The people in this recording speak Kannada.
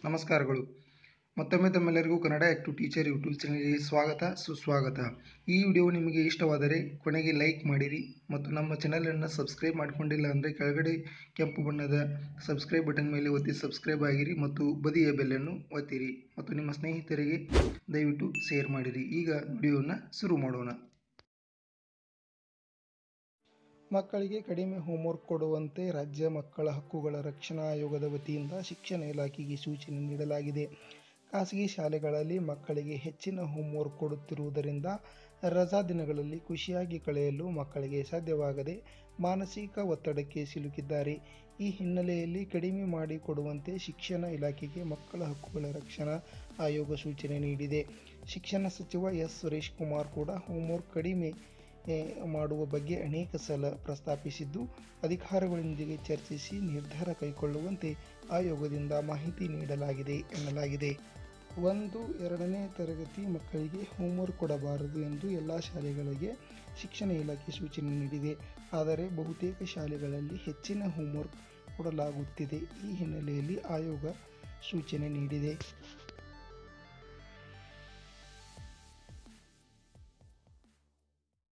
ನಮಸ್ಕಾರಗಳು ಮತ್ತೊಮ್ಮೆ ತಮ್ಮೆಲ್ಲರಿಗೂ ಕನ್ನಡ ಆ್ಯಕ್ಟಿವ್ ಟೀಚರ್ ಯೂಟ್ಯೂಬ್ ಚಾನಲ್ಗೆ ಸ್ವಾಗತ ಸುಸ್ವಾಗತ ಈ ವಿಡಿಯೋ ನಿಮಗೆ ಇಷ್ಟವಾದರೆ ಕೊನೆಗೆ ಲೈಕ್ ಮಾಡಿರಿ ಮತ್ತು ನಮ್ಮ ಚಾನಲನ್ನು ಸಬ್ಸ್ಕ್ರೈಬ್ ಮಾಡಿಕೊಂಡಿಲ್ಲ ಅಂದರೆ ಕೆಳಗಡೆ ಕೆಂಪು ಬಣ್ಣದ ಸಬ್ಸ್ಕ್ರೈಬ್ ಬಟನ್ ಮೇಲೆ ಒತ್ತಿ ಸಬ್ಸ್ಕ್ರೈಬ್ ಆಗಿರಿ ಮತ್ತು ಬದಿಯ ಬೆಲ್ಲನ್ನು ಒತ್ತಿರಿ ಮತ್ತು ನಿಮ್ಮ ಸ್ನೇಹಿತರಿಗೆ ದಯವಿಟ್ಟು ಶೇರ್ ಮಾಡಿರಿ ಈಗ ವಿಡಿಯೋನ ಶುರು ಮಾಡೋಣ ಮಕ್ಕಳಿಗೆ ಕಡಿಮೆ ಹೋಮ್ವರ್ಕ್ ಕೊಡುವಂತೆ ರಾಜ್ಯ ಮಕ್ಕಳ ಹಕ್ಕುಗಳ ರಕ್ಷಣಾ ಆಯೋಗದ ವತಿಯಿಂದ ಶಿಕ್ಷಣ ಇಲಾಖೆಗೆ ಸೂಚನೆ ನೀಡಲಾಗಿದೆ ಖಾಸಗಿ ಶಾಲೆಗಳಲ್ಲಿ ಮಕ್ಕಳಿಗೆ ಹೆಚ್ಚಿನ ಹೋಮ್ವರ್ಕ್ ಕೊಡುತ್ತಿರುವುದರಿಂದ ರಜಾ ದಿನಗಳಲ್ಲಿ ಖುಷಿಯಾಗಿ ಕಳೆಯಲು ಮಕ್ಕಳಿಗೆ ಸಾಧ್ಯವಾಗದೆ ಮಾನಸಿಕ ಒತ್ತಡಕ್ಕೆ ಸಿಲುಕಿದ್ದಾರೆ ಈ ಹಿನ್ನೆಲೆಯಲ್ಲಿ ಕಡಿಮೆ ಮಾಡಿ ಕೊಡುವಂತೆ ಶಿಕ್ಷಣ ಇಲಾಖೆಗೆ ಮಕ್ಕಳ ಹಕ್ಕುಗಳ ರಕ್ಷಣಾ ಆಯೋಗ ಸೂಚನೆ ನೀಡಿದೆ ಶಿಕ್ಷಣ ಸಚಿವ ಎಸ್ ಸುರೇಶ್ ಕುಮಾರ್ ಕೂಡ ಹೋಮ್ವರ್ಕ್ ಕಡಿಮೆ ಎ, ಮಾಡುವ ಬಗ್ಗೆ ಅನೇಕ ಸಲ ಪ್ರಸ್ತಾಪಿಸಿದ್ದು ಅಧಿಕಾರಿಗಳೊಂದಿಗೆ ಚರ್ಚಿಸಿ ನಿರ್ಧಾರ ಕೈಗೊಳ್ಳುವಂತೆ ಆಯೋಗದಿಂದ ಮಾಹಿತಿ ನೀಡಲಾಗಿದೆ ಎನ್ನಲಾಗಿದೆ ಒಂದು ಎರಡನೇ ತರಗತಿ ಮಕ್ಕಳಿಗೆ ಹೋಮ್ವರ್ಕ್ ಕೊಡಬಾರದು ಎಂದು ಎಲ್ಲ ಶಾಲೆಗಳಿಗೆ ಶಿಕ್ಷಣ ಇಲಾಖೆ ಸೂಚನೆ ನೀಡಿದೆ ಆದರೆ ಬಹುತೇಕ ಶಾಲೆಗಳಲ್ಲಿ ಹೆಚ್ಚಿನ ಹೋಮ್ವರ್ಕ್ ಕೊಡಲಾಗುತ್ತಿದೆ ಈ ಹಿನ್ನೆಲೆಯಲ್ಲಿ ಆಯೋಗ ಸೂಚನೆ ನೀಡಿದೆ